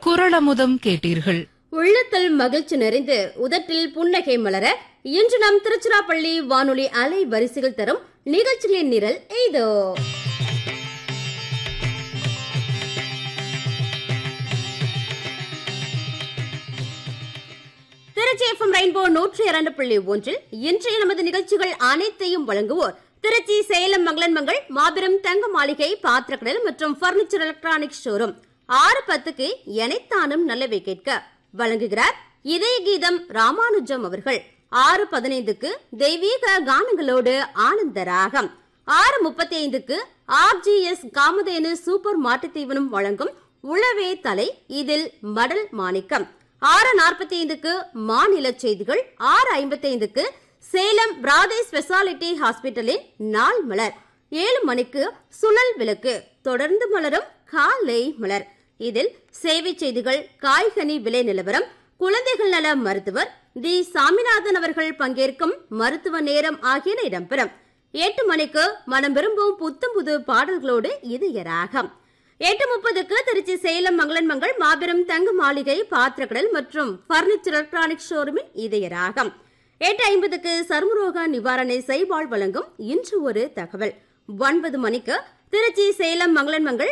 குரலமுதம் கேட்டீர்கள் உள்ளத்தில் மகிழ்ச்சி நிறைந்து உதட்டில் புன்னகை மலர இன்று நம் திருச்சிராப்பள்ளி வானொலி அலை வரிசைகள் தரும் நிகழ்ச்சிகளின் நிரல் எய்தோ திருச்சி எஃப்எம் ரெயின்போ நூற்றி இரண்டு புள்ளி ஒன்றில் இன்றைய நமது நிகழ்ச்சிகள் அனைத்தையும் வழங்குவோர் திருச்சி சேலம் மங்களன்மங்கள் மாபெரும் தங்க மாளிகை பாத்திரக்கடல் மற்றும் பர்னிச்சர் எலக்ட்ரானிக் ஷோரூம் ஆறு பத்துக்கு எனைத்தானும் நல்லவை கேட்க வழங்குகிறார் இதய கீதம் ராமானுஜம் அவர்கள் ஆறு பதினைந்துக்கு தெய்வீக கானங்களோடு ஆனந்த ராகம் ஆறு முப்பத்தி ஐந்துக்கு ஆர்ஜிஎஸ் காமதேனு சூப்பர் மாட்டுத் தீவனம் வழங்கும் உளவே தலை இதில் மடல் மாணிக்கம் ஆறு நாற்பத்தி ஐந்துக்கு மாநில செய்திகள் ஆறு ஐம்பத்தி ஐந்துக்கு சேலம் பிராதே ஸ்பெஷாலிட்டி ஹாஸ்பிட்டலின் நாள் மலர் ஏழு மணிக்கு சுழல் விளக்கு தொடர்ந்து மலரும் காலை மலர் இதில் சேவை செய்திகள் காய்கனி விலை நிலவரம் குழந்தைகள் நல மருத்துவர் தி சாமிநாதன் அவர்கள் பங்கேற்கும் மருத்துவ நேரம் ஆகியன இடம்பெறும் எட்டு மணிக்கு மனம் விரும்பும் புத்தம் புது பாடல்களோடு இது ராகம் எட்டு முப்பதுக்கு திருச்சி சேலம் மங்களன் மங்கள் மாபெரும் தங்க மாளிகை பாத்திரக்கடல் மற்றும் பர்னிச்சர் எலக்ட்ரானிக் ஷோரூமின் இதய ராகம் எட்டு ஐம்பதுக்கு சர்மரோக நிவாரண செய்வாள் வழங்கும் இன்று ஒரு தகவல் ஒன்பது மணிக்கு திருச்சி சேலம் மங்களன் மங்கள்